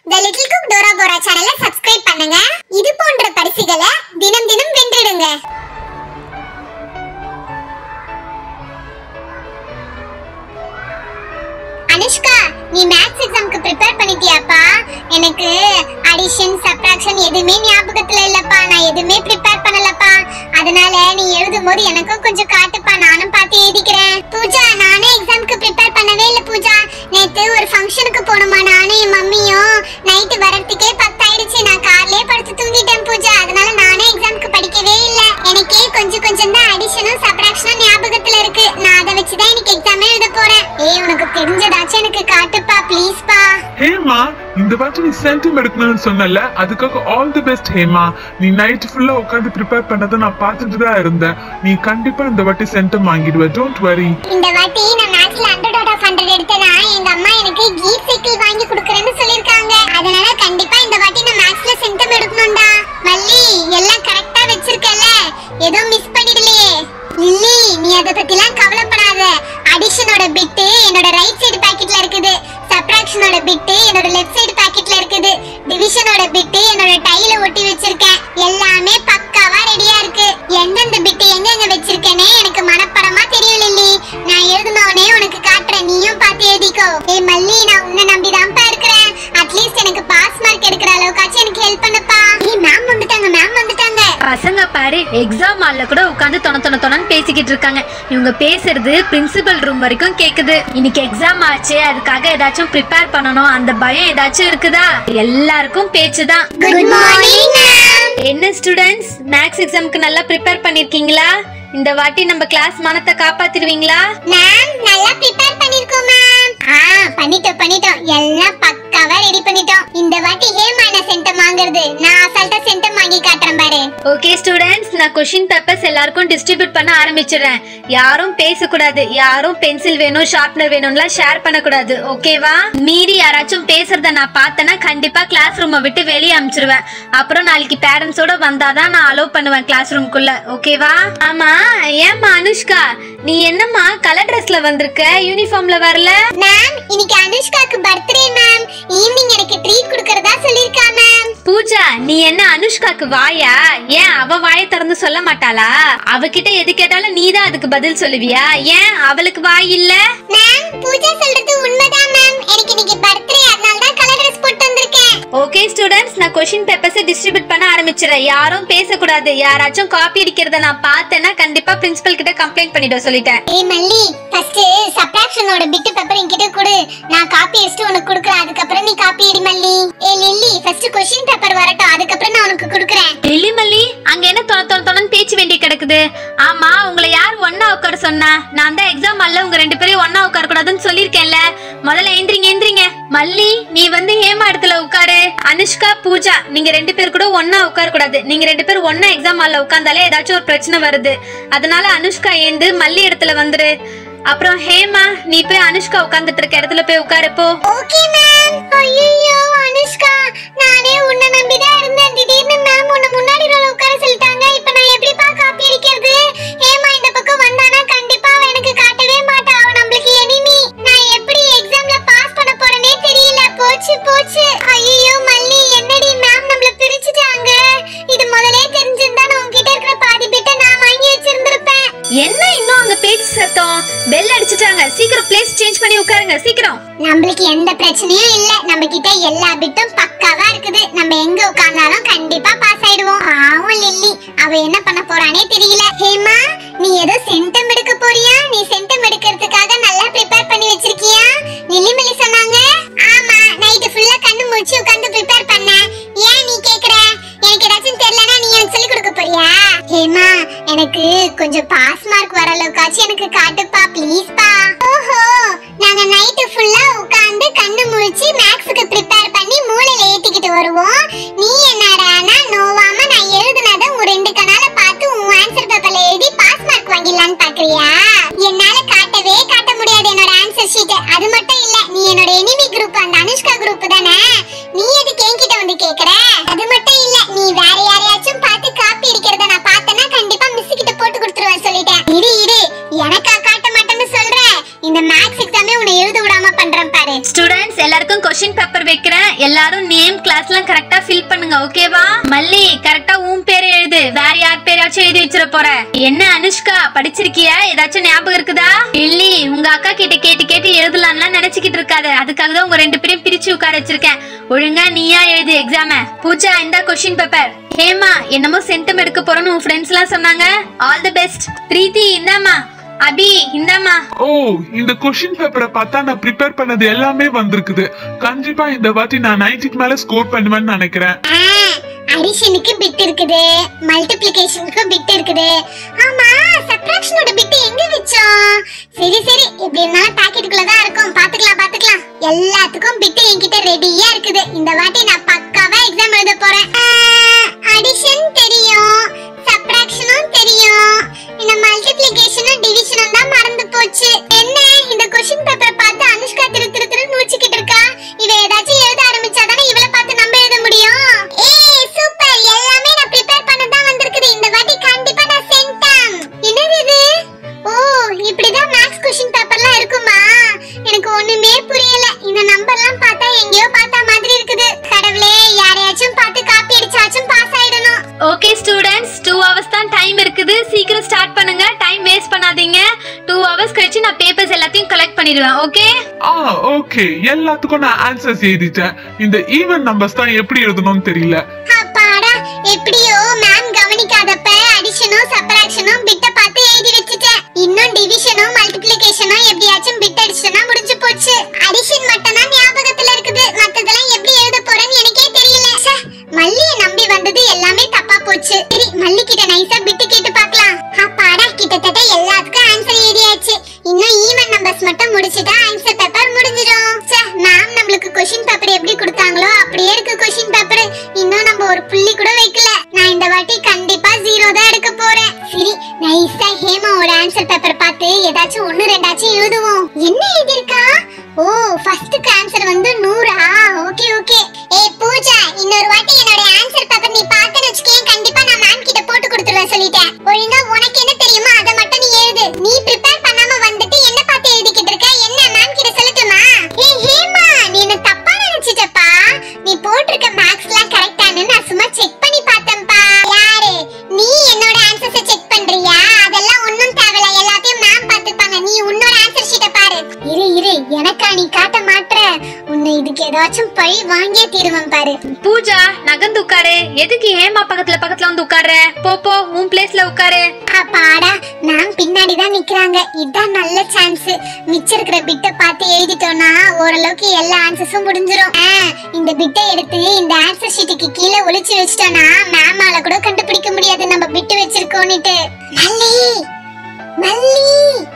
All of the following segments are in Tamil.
த லிட்டில் குக் டோரா போரா சேனலை சப்ஸ்கிரைப் பண்ணுங்க இது போன்ற பரிசுகளை தினம் தினம் வென்றிடுங்க அனுஷ்கா நீ மேத்ஸ் எக்ஸாம்க்கு ப்ரிப்பேர் பண்ணிட்டியாப்பா எனக்கு அடிஷன் சப்ட்ராக்ஷன் எதுவுமே ஞாபகத்துல இல்லப்பா நான் எதுவுமே ப்ரிப்பேர் பண்ணலப்பா அதனால நீ எழுதும்போது எனக்கும் கொஞ்சம் காட்டுப்பா நானும் பார்த்து எழுதிக்கிறேன் பூஜா நானே எக்ஸாம்க்கு ப்ரிப்பேர் பண்ணவே இல்ல பூஜா நேத்து ஒரு ஃபங்க்ஷனுக்கு போனோமா நானும் என் மம்மியும் நைட்டு வரதுக்கே பத்தாயிடுச்சு நான் கார்லயே படுத்து தூங்கிட்டேன் பூஜா அதனால நானே எக்ஸாம்க்கு படிக்கவே இல்ல எனக்கே கொஞ்சம் கொஞ்சம் தான் அடிஷனும் சப்ட்ராக்ஷனும் ஞாபகத்துல இருக்கு நான் அதை வச்சுதான் எனக்கு எக்ஸாமே எழுத போறேன் ஏய் உனக்கு தெரிஞ்சதாச்சும் எனக்கு காட்டுப்பா ப்ளீஸ்ப்பா ஹேமா இந்த வாட்டி நீ சென்டம் எடுக்கணும்னு சொன்னல அதுக்காக ஆல் தி பெஸ்ட் ஹேமா நீ நைட் ஃபுல்லா உட்காந்து ப்ரிப்பேர் பண்ணதை நான் பார்த்துட்டு தான் இருந்தேன் நீ கண்டிப்பா இந்த வாட்டி சென்டம் வாங்கிடுவ டோன்ட் வரி இந்த வாட்டி நான் மேட்ச்ல ஹண்ட்ரட் அவுட் ஆஃப் ஹண்ட்ரட் எடுத்தனா எங்க அம்மா எனக்கு கீர் சைக்கிள் வாங்கி கொடுக்குறேன்னு சொல்லிருக்காங்க அதனால கண்டிப்பா இந்த வாட்டி நான் மேட்ச்ல சென்டம் எடுக்கணும்டா மல்லி எல்லாம் கரெக்டா வச்சிருக்கல ஏதோ மிஸ் பண்ணிடலையே லில்லி நீ அதை பத்திலாம் கவலைப்படாத அடிஷனோட பிட்டு என்னோட ரைட் சைடு பாக்கெட்ல இருக்குது சப்ட்ராக்ஷனோட பிட்டு என்னோட லெஃப்ட் சைடு பாக்கெட்ல இருக்குது டிவிஷனோட பிட்டு என்னோட டைல ஒட்டி வச்சிருக்கேன் எல்லாமே பக்காவா ரெடியா இருக்கு எந்தெந்த பிட்டு எங்கெங்க வச்சிருக்கேனே எனக்கு மனப்படமா தெரியும் லில்லி நான் எழுதுனவனே உனக்கு காட்டுறேன் நீயும் பார்த்து எழுதிக்கோ ஏய் மல்லி நான் உன்னை நம்பிதான்ப்பா இருக்கிறேன் அட்லீஸ்ட் எனக்கு பாஸ் மார்க் எடுக்கிற அளவுக்காச்சும் எனக்கு ஹெல்ப் பண்ணுப்பா ஏய் மேம் வந்துட்டாங்க மேம் வந்துட்டாங்க பசங்க பாரு எக்ஸாம் ஹால்ல கூட உட்காந்து தொண தொண தொணன்னு பேசிக்கிட்டு இருக்காங்க இவங்க பேசுறது பிரின்சிபல் ரூம் வரைக்கும் கேக்குது இன்னைக்கு எக்ஸாம் ஆச்சு அதுக்காக ஏதாச்சும் ப்ரிப்பேர் பண்ணணும் அந்த பயம் ஏதாச்சும் இருக்குதா எல்லாருக்கும் பேச்சு தான் குட் மார்னிங் மேம் என்ன ஸ்டூடெண்ட்ஸ் மேக்ஸ் எக்ஸாம்க்கு நல்லா ப்ரிப்பேர் பண்ணிருக்கீங்களா இந்த வாட்டி நம்ம கிளாஸ் மனத்தை காப்பாத்திடுவீங்களா மேம் நல்லா ப்ரிப்பேர் பண்ணிருக்கோம் மேம் ஆ பண்ணிட்டோம் பண்ணிட்டோம் எல்லாம் பக்காவா ரெடி பண்ணிட்டோம் இந்த வாட்டி ஹேமான சென்டம் வாங்குறது நான் அசால்ட்டா சென்டம் வாங்கி காட்டுறேன் பாரு ஓகே ஸ்டூடெண்ட்ஸ் நான் கொஷின் பேப்பர்ஸ் எல்லாருக்கும் டிஸ்ட்ரிபியூட் பண்ண ஆரம்பிச்சிடுறேன் யாரும் பேசக்கூடாது யாரும் பென்சில் வேணும் ஷார்ப்னர் வேணும்லாம் ஷேர் பண்ணக்கூடாது ஓகேவா மீறி யாராச்சும் பேசுறத நான் பார்த்தேன்னா கண்டிப்பா கிளாஸ் ரூமை விட்டு வெளியே அனுப்பிச்சிருவேன் அப்புறம் நாளைக்கு பேரண்ட்ஸோட வந்தாதான் நான் அலோவ் பண்ணுவேன் கிளாஸ் ரூம்குள்ள ஓகேவா ஆமா ஏம்மா அனுஷ்கா நீ என்னம்மா கலர் ட்ரெஸ்ல வந்திருக்க யூனிஃபார்ம்ல வரல மேம் இன்னைக்கு அனுஷ்காக்கு பர்த்டே மேம் ஈவினிங் எனக்கு ட்ரீட் கொடுக்கறதா சொல்லிருக்கா மேம் பூஜா நீ என்ன அனுஷ்காக்கு வாயா ஏன் அவ வாயை திறந்து சொல்ல மாட்டாளா அவகிட்ட எது கேட்டாலும் நீ தான் அதுக்கு பதில் சொல்லுவியா ஏன் அவளுக்கு வாய் இல்ல மேம் பூஜா சொல்றது உண்மைதான் மேம் எனக்கு இன்னைக்கு பர்த்டே அதனால தான் கலர் ட்ரெஸ் போட்டு வந்திருக்கேன் ஓகே ஸ்டூடெண்ட்ஸ் நான் கொஷின் பேப்பர்ஸ் டிஸ்ட்ரிபியூட் பண்ண ஆரம்பிச்சிடுறேன் யாரும் பேசக்கூடாது யாராச்சும் காப்பி அடிக்கிறத நான் பார்த்தேன்னா கண்டிப்பா பிரின்சிபல் கிட்ட கம்ப்ளைண்ட் பண்ணிட சொல்லிட்டேன் ஏய் மல்லி ஃபர்ஸ்ட் சப்ட்ராக்ஷனோட பிட் பேப்பர் என்கிட்ட கொடு நான் காப்பி அடிச்சுட்டு உனக்கு கொடுக்குறேன் அதுக்கப்புறம் நீ காப்பி அடி மல்லி ஏய் லில்லி ஃபர்ஸ்ட் கொஸ்டின் பேப்பர் வரட்டும் அதுக்கப்புறம் நான் உனக்கு கொடுக்குறேன் லில்லி மல்லி அங்க என்ன தொண தொண தொணன்னு பேச்சு வேண்டி கிடக்குது ஆமா உங்களை யார் ஒண்ணா உட்கார சொன்னா நான் தான் எக்ஸாம் அல்ல உங்க ரெண்டு பேரையும் ஒண்ணா உட்கார கூடாதுன்னு சொல்லிருக்கேன்ல முதல்ல எந்திரிங்க எந்திரிங்க மல்லி நீ வந்து ஹேமா இடத்துல உட்காரு அனுஷ்கா பூஜா நீங்க ரெண்டு பேர் கூட ஒண்ணா உட்கார கூடாது நீங்க ரெண்டு பேரும் ஒண்ணா எக்ஸாம் ஹால்ல உட்கார்ந்தாலே ஏதாச்சும் ஒரு பிரச்சனை வருது அதனால அனுஷ்கா ஏந்து மல்லி இடத்துல வந்துரு அப்புறம் ஹேமா நீ போய் அனுஷ்கா உட்கார்ந்துட்டு இருக்க இடத்துல போய் உட்காரு போ ஓகே மேம் ஐயோ அனுஷ்கா நானே உன்னை நம்பி தான் இருந்தேன் திடீர்னு மேம் உன்னை முன்னாடி ரோல உட்கார சொல்லிட்டாங்க இப்போ நான் எப்படிப்பா காப்பி அடிக்கிறது ஏமா இந்த பக்கம் வந்தானா கண்டிப்பா அவ எனக்கு காட்டவே மாட்டா அவ நம்மளுக்கு எனிமி நான் எப்படி எக்ஸாம்ல பாஸ் பண்ண போறேனே தெரியல போச்சு போச்சு ஐயோ மல்லி என்னடி மேம் நம்மள பிரிச்சுட்டாங்க இது முதலே தெரிஞ்சிருந்தா நான் உன்கிட்ட இருக்கிற பாதி பிட்ட நான் வாங்கி வச்சிருந்திருப்பேன் என்ன இன்னும் அங்க பேச்சு சத்தம் பெல் அடிச்சிட்டாங்க சீக்கிரம் பிளேஸ் சேஞ்ச் பண்ணி உட்காருங்க சீக்கிரம் நம்மளுக்கு எந்த பிரச்சனையும் இல்ல நம்ம கிட்ட எல்லா பிட்டும் பக்காவா இருக்குது நம்ம எங்க உட்கார்ந்தாலும் கண்டிப்பா பாஸ் ஆயிடுவோம் ஆவும் லில்லி அவ என்ன பண்ண போறானே தெரியல ஹேமா நீ ஏதோ சென்டம் எடுக்க போறியா நீ சென்டம் எடுக்கிறதுக்காக நல்லா ப்ரிப்பேர் பண்ணி வச்சிருக்கியா லில்லிமலி சொன்னாங்க ஆமா நைட் ஃபுல்லா கண்ணு முழிச்சு உட்கார்ந்து ப்ரிப்பேர் பண்ண ஏன் நீ கேக்குற எனக்கு ஏதாச்சும் தெரியலனா நீ எனக்கு சொல்லி கொடுக்க போறியா ஹேமா எனக்கு கொஞ்சம் பாஸ் மார்க் வர அளவுக்காச்சும் எனக்கு காட்டுப்பா ப்ளீஸ் பா ஓஹோ நாங்க நைட் ஃபுல்லா உட்கார்ந்து கண்ணு முழிச்சு மேக்ஸுக்கு ப்ரிப்பேர் பண்ணி மூளையில ஏத்திக்கிட்டு வருவோம் நீ என்னடானா நோவாம நான் எழுதுனத உன் ரெண்டு கணால பார்த்து உன் ஆன்சர் பேப்பர்ல எழுதி பாஸ் மார்க் வாங்கிடலான்னு பாக்குறியா என்னால காட்டவே காட்ட முடியாது என்னோட ஆன்சர் ஷீட் அது மட்டும் இல்ல நீ என்னோட எனிமி குரூப் அந்த அனுஷ்கா குரூப் தானே நீ எதுக்கு என்கிட்ட வந்து கேக்குற அது மட்டும் இல்ல நீ வேற யாரையாச்சும் பார்த்து காப்பி அடிக்கிறத நான் பார்த்தேன்னா கண்டிப்பா மிஸ் கிட்ட போட்டு கொடுத்துருவேன் சொல்லிட்டேன் ஸ்டூடெண்ட்ஸ் எல்லாருக்கும் கொஸ்டின் பேப்பர் வைக்கிறேன் எல்லாரும் நேம் கிளாஸ்லாம் கரெக்டா ஃபில் பண்ணுங்க ஓகேவா மல்லி கரெக்டா உன் பேரை எழுது வேற யார் பேராச்சும் எழுதி வச்சிட போற என்ன அனுஷ்கா படிச்சிருக்கியா ஏதாச்சும் ஞாபகம் இருக்குதா இல்லி உங்க அக்கா கிட்ட கேட்டு கேட்டு எழுதலாம்லாம் நினைச்சுக்கிட்டு இருக்காது அதுக்காக தான் உங்க ரெண்டு பேரையும் பிரிச்சு உட்கார வச்சிருக்கேன் ஒழுங்கா நீயா எழுது எக்ஸாம பூஜா இந்த கொஸ்டின் பேப்பர் ஹேமா என்னமோ சென்டம் எடுக்க போறோம்னு உன் ஃப்ரெண்ட்ஸ் எல்லாம் சொன்னாங்க ஆல் தி பெஸ்ட் பிரீத்தி இந்தாம்மா அபி இந்தாம்மா ஓ இந்த கொஸ்டின் பேப்பரை பார்த்தா நான் ப்ரிப்பேர் பண்ணது எல்லாமே வந்திருக்குது கண்டிப்பா இந்த வாட்டி நான் நைன்டிக்கு மேல ஸ்கோர் பண்ணுவேன்னு நினைக்கிறேன் அடிஷனுக்கு பிட் இருக்குது மல்டிப்ளிகேஷனுக்கு பிட் இருக்குது ஆமா சப்ட்ராக்ஷனோட பிட் எங்க வச்சோம் சரி சரி இப்படி இருந்தாலும் பாக்கெட்டுக்குள்ள தான் இருக்கும் பாத்துக்கலாம் பாத்துக்கலாம் எல்லாத்துக்கும் பிட் என்கிட்ட ரெடியா இருக்குது இந்த வாட்டி நான் பக்காவா எக்ஸாம் எழுத போறேன் அடிஷன் தெரியும் சப்ட்ராக்ஷனும் தெரியும் இந்த மல்டிப்ளிகேஷனும் டிவிஷனும் தான் மறந்து போச்சு என்ன இந்த கொஸ்டின் பேப்பரை பார்த்து அனுஷ்கா திரு திரு திரு முடிச்சுக்கிட்டு இருக்கா இவ ஏதாச்சும் எழுத ஆரம்பிச்சாதானே இவளை பார்த்து நம்ம எழுத முடியும் ஏய் சூப்பர் எல்லாமே நான் ப்ரிப்பேர் பண்ண தான் வந்திருக்குது இந்த வாட்டி கண்டிப்பா நான் சென்டம் என்னது இது ஓ இப்படிதான் மேக்ஸ் கொஸ்டின் பேப்பர்லாம் இருக்குமா எனக்கு ஒண்ணுமே புரியல இந்த நம்பர்லாம் பார்த்தா எங்கேயோ பார்த்த மாதிரி இருக்குது கடவுளே யாரையாச்சும் பார்த்து காப்பி அடிச்சாச்சும் பாஸ் ஆயிடணும் ஓகே ஸ்டூடெண்ட்ஸ் டூ ஹவர்ஸ் தான் டைம் இருக்குது சீக்கிரம் ஸ்டார்ட் பண்ணுங்க டைம் வேஸ்ட் பண்ணாதீங்க டூ ஹவர்ஸ் கழிச்சு நான் பேப்பர்ஸ் எல்லாத்தையும் கலெக்ட் பண்ணிடுவேன் ஓகே ஆ ஓகே எல்லாத்துக்கும் நான் ஆன்சர்ஸ் எழுதிட்டேன் இந்த ஈவன் நம்பர்ஸ் தான் எப்படி எழுதணும்னு தெரியல அப்பாடா எப்படியோ மேம் கவனிக்காதப்ப அடிஷனும் சப்ராக்ஷனும் பிட்ட பார்த்து எழுதி வச்சுட்டேன் இன்னும் டிவிஷனும் மல்டிப்ளிகேஷனும் எப்படியாச்சும் பிட் அடிச்சுனா முடிஞ்சு போச்சு அடிஷன் மட்டும் தான் ஞாபகத்துல இருக்குது மத்ததெல்லாம் எப்படி எழுத போறேன்னு எனக்கே தெரியல ச்சே, மல்லிய நம்பி வந்தது எல்லாமே தப்பா போச்சு சரி மல்லி கிட்ட நைஸா பிட்டு கேட்டு பார்க்கலாம் அப்பாடா கிட்டத்தட்ட எல்லாத்துக்கும் ஆன்சர் எழுதியாச்சு இன்னும் ஈவன் நம்பர்ஸ் மட்டும் முடிச்சுட்டா ஆன்சர் பேப்பர் முடிஞ்சிடும் ச்சே, மேம் நம்மளுக்கு கொஸ்டின் பேப்பர் எப்படி கொடுத்தாங்களோ அப்படியே இருக்கு கொஸ்டின் பேப்பர் இன்னும் நம்ம ஒரு புள்ளி கூட வைக்கல நான் இந்த வாட்டி கண்டிப்பா ஜீரோ தான் எடுக்க போறேன் சரி நைஸா ஹேமாவோட ஆன்சர் பேப்பர் பார்த்து ஏதாச்சும் ஒண்ணு ரெண்டாச்சும் எழுதுவோம் என்ன எழுதிருக்கா ஓ ஃபர்ஸ்ட்க்கு ஆன்சர் வந்து நூறா ஓகே ஓகே ஏய் பூஜா இன்னொரு வாட்டி என்னோட ஆன்சர் பேப்பர் நீ பார்த்தேன்னு வச்சுக்கேன் கண்டிப்பா நான் மேம் கிட்ட போட்டு கொடுத்துருவேன் சொல்லிட்டேன் ஒழுங்கா உனக்கு என்ன தெரியுமோ அதை மட்டும் நீ எழுது நீ ப்ரிப்பேர் பண்ணாம வந்துட்டு என்ன பார்த்து எழுதிக்கிட்டு இருக்க என்ன மேம் கிட்ட சொல்லட்டுமா ஏய் ஹேமா நீ என்ன தப்பா நினைச்சிட்டப்பா நீ போட்டிருக்க மேக்ஸ்லாம் கரெக்டானு நான் சும்மா செக் பண்ணி பார்த்தேன்ப்பா யாரு நீ என்னோட ஆன்சர்ஸை செக் பண்றியா அதெல்லாம் ஒண்ணும் தேவையில்ல எல்லாத்தையும் மேம் பார்த்துப்பாங்க நீ உன்னோட ஆன்சர் ஷீட்டை பாரு இரு இரு எனக்கா நீ காட்ட மாட்ற உன்னை இதுக்கு ஏதாச்சும் பழி வாங்கியே தீருவேன் பாரு பூஜா நகர்ந்து உட்காரு எதுக்கு ஏமா பக்கத்துல பக்கத்துல வந்து உட்கார்ற போ போ உன் பிளேஸ்ல உட்காரு அப்பாடா மேம் பின்னாடி தான் நிக்கிறாங்க இதான் நல்ல சான்ஸ் மிச்சம் இருக்கிற பிட்டை பார்த்து எழுதிட்டோம்னா ஓரளவுக்கு எல்லா ஆன்சர்ஸும் முடிஞ்சிரும் ஆ, இந்த பிட்டை எடுத்து இந்த ஆன்சர் ஷீட்டுக்கு கீழே ஒளிச்சு வச்சிட்டோம்னா மேமால கூட கண்டுபிடிக்க முடியாது நம்ம பிட்டு வச்சிருக்கோம்னுட்டு மல்லி மல்லி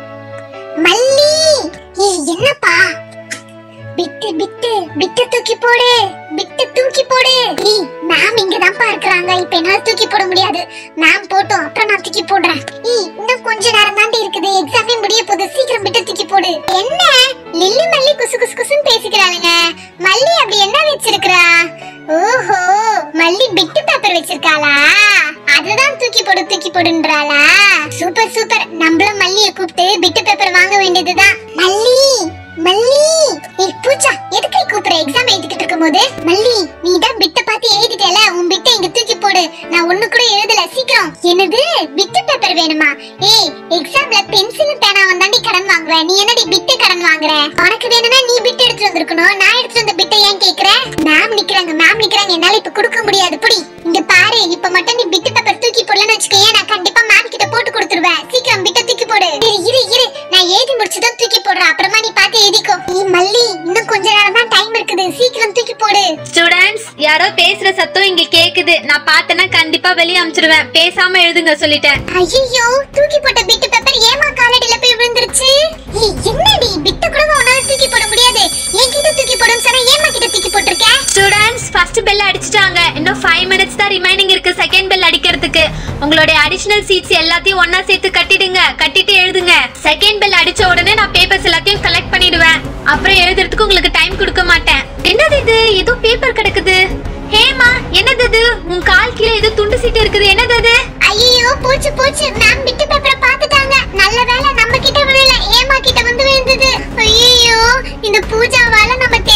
மல்லி ஏய், என்னப்பா பிட்டு பிட்டு பிட்டு தூக்கி போடு பிட்டு தூக்கி போடு ஏய் மேம் இங்க தான்ப்பா இருக்கறாங்க இப்ப என்னால தூக்கி போட முடியாது மேம் போட்டோம் அப்புறம் நான் தூக்கி போடுறேன் ஏய் இன்னும் கொஞ்ச நேரம் தாண்டி இருக்குது எக்ஸாமே முடிய போகுது சீக்கிரம் பிட்டு தூக்கி போடு என்ன லில்லி மல்லி குசு குசு குசுன்னு பேசிக்கிறாளுங்க மல்லி அப்படி என்ன வச்சிருக்கா ஓஹோ மல்லி பிட்டு பேப்பர் வச்சிருக்காளா அதுதான் தூக்கி போடு தூக்கி போடுன்றாளா சூப்பர் சூப்பர் நம்மளும் மல்லிய கூப்பிட்டு பிட்டு பேப்பர் வாங்க வேண்டியதுதான் மல்லி மல்லி ஏய் பூஜா எதுக்கு கூப்பிடுற எக்ஸாம் எழுதிக்கிட்டு இருக்கும்போது மல்லி நீ தான் பிட்ட பார்த்து எழுதிட்டல உன் பிட்ட இங்க தூக்கி போடு நான் ஒண்ணு கூட எழுதல சீக்கிரம் என்னது பிட்டு பேப்பர் வேணுமா ஏய் எக்ஸாம்ல பென்சில் பேனா வந்தாண்டி கடன் வாங்குற நீ என்னடி பிட்டு கடன் வாங்குற உனக்கு வேணும்னா நீ பிட் எடுத்து வந்திருக்கணும் நான் எடுத்து வந்த பிட்டை ஏன் கேக்குற மேம் நிக்கிறாங்க மேம் நிக்கிறாங்க என்னால இப்ப கொடுக்க முடியாது புடி இங்க பாரு இப்ப மட்டும் நீ பிட்டு பேப்பர் தூக்கி போடலன்னு வச்சுக்கோயேன் நான் கண்டிப்பா மேம் கிட்ட போட்டு கொடுத்துருவேன் சீக்கிரம் பிட்ட தூக்கி போடு இரு இரு இரு நான் எழுதி முடிச்சதும் தூக்கி போடுறேன் அப்புறமா நீ பார்த்து எழுதிக்கோ நீ மல்லி இன்னும் கொஞ்ச நேரம் தான் டைம் இருக்குது சீக்கிரம் தூக்கி போடு ஸ்டூடெண்ட்ஸ் யாரோ பேசுற சத்தம் இங்க கேக்குது நான் பார்த்தேன்னா கண்டிப்பா வெளியே அனுப்பிச்சிடுவேன் பேசாம எழுதுங்க சொல்லிட்டேன் ஐயோ தூக்கி போட்ட பிட்டு பேப்பர் ஏமா காலடியில போய் விழுந்துருச்சு ஏய், என்னடி பிட்ட கூட உன்னால தூக்கி போட முடியாது என்கிட்ட தூக்கி போடுன்னு சொன்னா ஏமா கிட்ட தூக்கி போட்டிருக்க ஸ்டூடெண்ட்ஸ் ஃபர்ஸ்ட் பெல் அடிச்சிட்டாங்க இன்னும் ஃபைவ் மினிட்ஸ் தான் ரிமைனிங் இருக்கு செகண்ட் பெல் அடிக்கிறதுக்கு உங்களுடைய அடிஷனல் சீட்ஸ் எல்லாத்தையும் ஒண்ணா சேர்த்து கட்டிடுங்க கட்டிட்டு எழுதுங்க செகண்ட் பெல் அடிச்ச உடனே நான் பேப்பர்ஸ் எல்லாத்தையும் கலெக்ட் பண்ணிடுவேன் அப்புறம் எழுதுறதுக்கு உங்களுக்கு டைம் கொடுக்க மாட்டேன் என்னது இது ஏதோ பேப்பர் கிடக்குது ஹேமா என்னது இது உன் கால் கீழே ஏதோ துண்டு சீட்டு இருக்குது என்னது அது ஐயோ போச்சு போச்சு மேம் பிட்டு பேப்பரை பார்த்துட்டாங்க நல்ல வேளை நம்ம கிட்ட விழல ஏமா கிட்ட வந்து விழுந்தது ஐயோ இந்த பூஜாவால நம்ம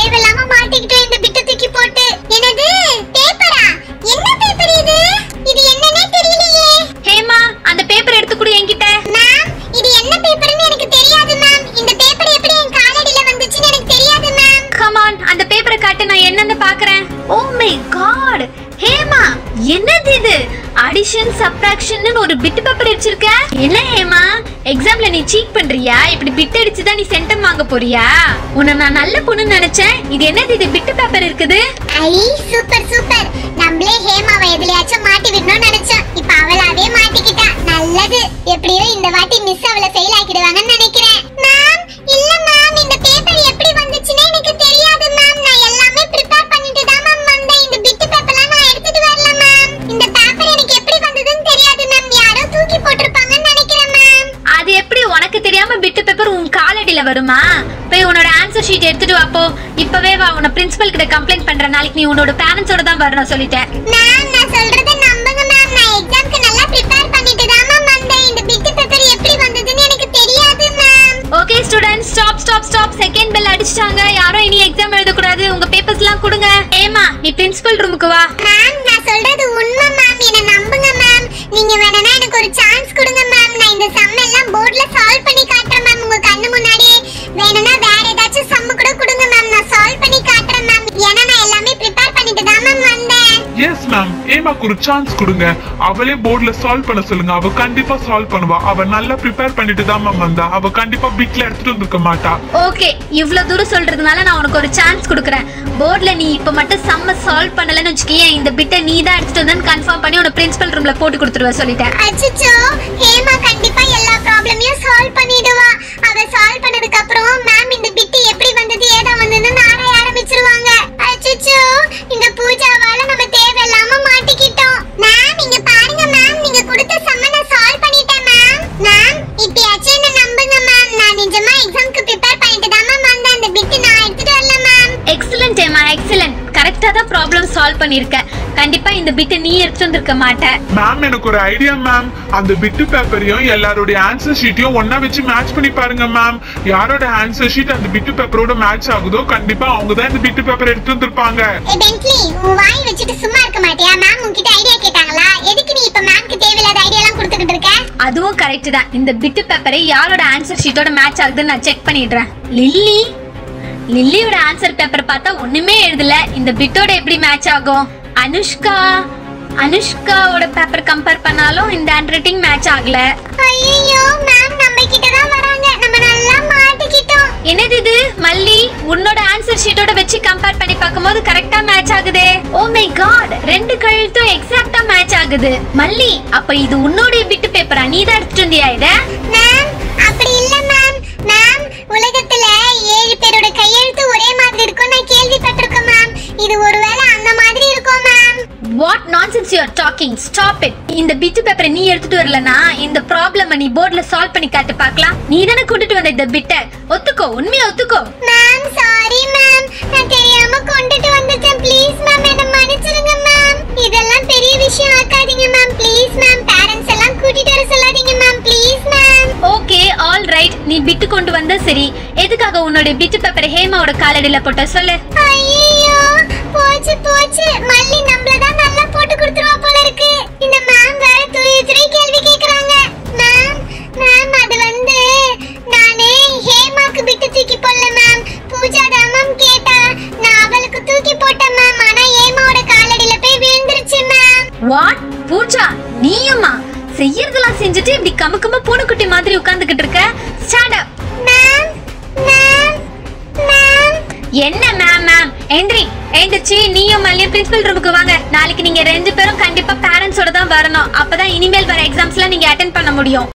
ஆன் அந்த பேப்பரை காட்டு நான் என்னன்னு பாக்குறேன் ஓ மை காட் ஹேமா என்னது இது அடிஷன் சப்ராக்ஷன் ஒரு பிட் பேப்பர் அடிச்சிருக்க என்ன ஹேமா எக்ஸாம்ல நீ சீட் பண்றியா இப்படி பிட் அடிச்சு தான் நீ சென்டம் வாங்க போறியா உன்னை நான் நல்ல பொண்ணுன்னு நினைச்சேன் இது என்னது இது பிட் பேப்பர் இருக்குது ஐ சூப்பர் சூப்பர் நம்மளே ஹேமாவை எதுலயாச்சும் மாட்டி விடணும்னு நினைச்சோம் இப்ப அவளாவே மாட்டிக்கிட்டா நல்லது எப்படியோ இந்த வாட்டி மிஸ் அவளை ஃபெயில் ஆக்கிடுவாங்கன்னு நினைக்கிறேன் மேம் இல்ல மேம் இந்த பேப்பர் எப்படி வந்துச்சுன்னு எனக்கு தெரியாது மேம் நான் எல்லாமே ப்ரிப்பேர் பண்ணிட்டு தான் மேம் வந்தேன் இந்த பிட் பேப்பர்லாம் நான் எடுத்துட்டு வரல மேம் இந்த பேப்பர் எனக்கு எப்படி வந்ததுன்னு தெரியாது மேம் யாரோ தூக்கி போட்டிருப்பாங்கன்னு நினைக்கிறேன் மேம் அது எப்படி உனக்கு தெரியாம பிட் பேப்பர் உன் காலடியில வருமா போய் உன்னோட ஆன்சர் ஷீட் எடுத்துட்டு வாப்போ இப்பவே வா உன்னை பிரின்சிபல் கிட்ட கம்ப்ளைண்ட் பண்ற நாளைக்கு நீ உன்னோட பேரண்ட்ஸோட தான் வரணும் சொல்லிட்டேன் மேம் நான் சொல்றத நம்புங்க மேம் நான் எக்ஸாம்க்கு நல்லா ப்ரிப்பேர் பண்ணிட்டு தான் மேம் வந்தேன் இந்த பிட் பேப்பர் எப்படி வந்ததுன்னு எனக்கு தெரியாது ma'am okay students stop stop stop second bell அடிச்சிட்டாங்க யாரும் இனி எக்ஸாம் எழுத கூடாது உங்க பேப்பர்ஸ் எல்லாம் கொடுங்க ஏமா நீ பிரின்சிபல் ரூமுக்கு வா மேம் நான் சொல்றது உண்மை மேம் என்ன நம்புங்க மேம் நீங்க வேணும்னா எனக்கு ஒரு சான்ஸ் கொடுங்க மேம் நான் இந்த சம் எல்லாம் போர்ட்ல சால்வ் பண்ணி காட்டுறேன் மேம் உங்க கண்ணு முன்னாடியே வேணும்னா வேற ஏதாச்சும் சம் கூட கொடுங்க மேம் நான் சால்வ் பண்ணி காட்டுறேன் மேம் ஏன்னா நான் எல்லாமே ப்ரிப்பேர் பண்ணிட்டு தான் மேம் வந்தேன் எஸ் மேம் ஏமாக்கு ஒரு சான்ஸ் கொடுங்க அவளே போர்ட்ல சால்வ் பண்ண சொல்லுங்க அவ கண்டிப்பா சால்வ் பண்ணுவா அவ நல்லா ப்ரிப்பேர் பண்ணிட்டு தான் மேம் வந்தா அவ கண்டிப்பா பிட்ல எடுத்துட்டு வந்திருக்க மாட்டா ஓகே இவ்ளோ தூரம் சொல்றதுனால நான் உனக்கு ஒரு சான்ஸ் கொடுக்குறேன் போர்ட்ல நீ இப்ப மட்டும் சம்ம சால்வ் பண்ணலன்னு வச்சுக்கேன் இந்த பிட்டை நீ தான் எடுத்துட்டு வந்தேன்னு கன்ஃபார்ம் பண்ணி உன பிரின்சிபல் ரூம்ல போட்டு கொடுத்துருவேன் சொல்லிட்டேன் அச்சச்சோ ஹேமா கண்டிப்பா எல்லா ப்ராப்ளமையும் சால்வ் பண்ணிடுவா அவ சால்வ் பண்ணதுக்கு அப்புறம் மேம் இந்த பிட்டு எப்படி வந்தது ஏதா வந்ததுன்னு ஆராய ஆரம்பிச்சிருவாங்க அச்சச்சோ இந்த பூஜாவால நம்ம தேவையில்லாம மாட்டிக்கிட்டோம் மேம் இங்க பாருங்க மேம் நீங்க கொடுத்த சம்ம நான் சால்வ் பண்ணிட்டேன் மேம் மேம் இப்பயாச்சும் என்ன நம்புங்க மேம் நான் நிஜமா எக்ஸாம்க்கு ப்ரிப்பேர் பண்ணிட்டு தான் மேம் வந்தேன் அந்த பிட்டு நான் எடுத்துட்டு வரல மேம் எக்ஸலண்ட் ஏமா எக்ஸலண்ட் கரெக்டா தான் ப்ராப்ளம் சால்வ் பண்ணிருக்க கண்டிப்பா இந்த பிட்டை நீ எடுத்துட்டு வந்திருக்க மாட்ட மேம் எனக்கு ஒரு ஐடியா மேம் அந்த பிட்டு பேப்பரையும் எல்லாருடைய ஆன்சர் ஷீட்டையும் ஒண்ணா வச்சு மேட்ச் பண்ணி பாருங்க மேம் யாரோட ஆன்சர் ஷீட் அந்த பிட்டு பேப்பரோட மேட்ச் ஆகுதோ கண்டிப்பா அவங்க தான் இந்த பிட்டு பேப்பர் எடுத்து வந்திருப்பாங்க ஏ பென்ட்லி உன் வாய் வச்சுட்டு சும்மா இருக்க மாட்டியா மேம் உன்கிட்ட ஐடியா கேட்டாங்களா எதுக்கு நீ இப்ப மேம்க்கு தேவையில்லாத ஐடியா எல்லாம் கொடுத்துக்கிட்டு இருக்க அதுவும் கரெக்ட் தான் இந்த பிட்டு பேப்பரை யாரோட ஆன்சர் ஷீட்டோட மேட்ச் ஆகுதுன்னு நான் செக் பண்ணிடுறேன் லில்லி லில்லியோட ஆன்சர் பேப்பர் பார்த்தா ஒண்ணுமே எழுதல இந்த பிட்டோட எப்படி மேட்ச் ஆகும் அனுஷ்கா அனுஷ்காவோட பேப்பர் கம்பேர் பண்ணாலும் இந்த ஹேண்ட் ரைட்டிங் மேட்ச் ஆகல ஐயோ மேம் நம்ம கிட்ட தான் வராங்க நம்ம நல்லா மாட்டிக்கிட்டோம் என்னது இது மல்லி உன்னோட ஆன்சர் ஷீட்டோட வச்சு கம்பேர் பண்ணி பார்க்கும்போது கரெக்டா மேட்ச் ஆகுதே ஓ மை காட் ரெண்டு கழுத்தும் எக்ஸாக்ட்டா மேட்ச் ஆகுது மல்லி அப்ப இது உன்னோட பிட்டு பேப்பரா நீ தான் எடுத்துட்டு வந்தியா இத மேம் அப்படி இல்ல மேம் மேம் உலகத்துல ஏழு பேரோட கையெழுத்து ஒரே மாதிரி இருக்கும் நான் கேள்விப்பட்டிருக்கேன் மேம் இது ஒருவேளை அந்த மாதிரி இருக்கும் ma'am what nonsense you are talking stop it இந்த பிட்டு பேப்பரை நீ எடுத்துட்டு வரலனா இந்த ப்ராப்ளம் நீ போர்ட்ல சால்வ் பண்ணி காட்டு பார்க்கலாம் நீ தானே கூட்டிட்டு வந்த இந்த பிட்டை ஒத்துக்கோ உண்மையா ஒத்துக்கோ மேம் சாரி மேம் நான் தெரியாம கொண்டுட்டு வந்துட்டேன் ப்ளீஸ் மேம் என்ன மன்னிச்சிருங்க மேம் இதெல்லாம் பெரிய விஷயம் ஆக்காதீங்க மேம் ப்ளீஸ் மேம் பேரண்ட்ஸ் எல்லாம் கூட்டிட்டு வர சொல்லாதீங்க ma'am please ma'am okay all right நீ பிட்டு கொண்டு வந்தா சரி எதுக்காக உன்னோட பிட்டு பேப்பரை ஹேமாவோட காலடியில போட்ட சொல்லு ஐயோ போச்சு போச்சு மல்லி நம்மள தான் நல்லா போட்டு கொடுத்துருவா போல இருக்கு இந்த மேம் வேற துரி துரி கேள்வி கேக்குறாங்க மேம் மேம் அது வந்து நானே ஹேமாக்கு பிட்டு தூக்கி போடல மேம் பூஜா தான் மேம் கேட்டா நான் அவளுக்கு தூக்கி போட்டேன் மேம் ஆனா ஹேமாவோட காலடியில போய் விழுந்துருச்சு மேம் வாட் பூஜா நீயுமா செய்யறதெல்லாம் செஞ்சுட்டு இப்படி கமுக்கமா பூனைக்குட்டி மாதிரி உட்கார்ந்துகிட்டு இருக்க stand up ma'am ma'am ma'am என்ன மேம் மேம் எந்திரி எந்திரிச்சு நீயும் மல்லியும் பிரின்சிபல் ரூமுக்கு வாங்க நாளைக்கு நீங்க ரெண்டு பேரும் கண்டிப்பா பேரண்ட்ஸோட தான் வரணும் அப்பதான் இனிமேல் வர எக்ஸாம்ஸ்ல நீங்க அட்டென்ட் பண்ண முடியும்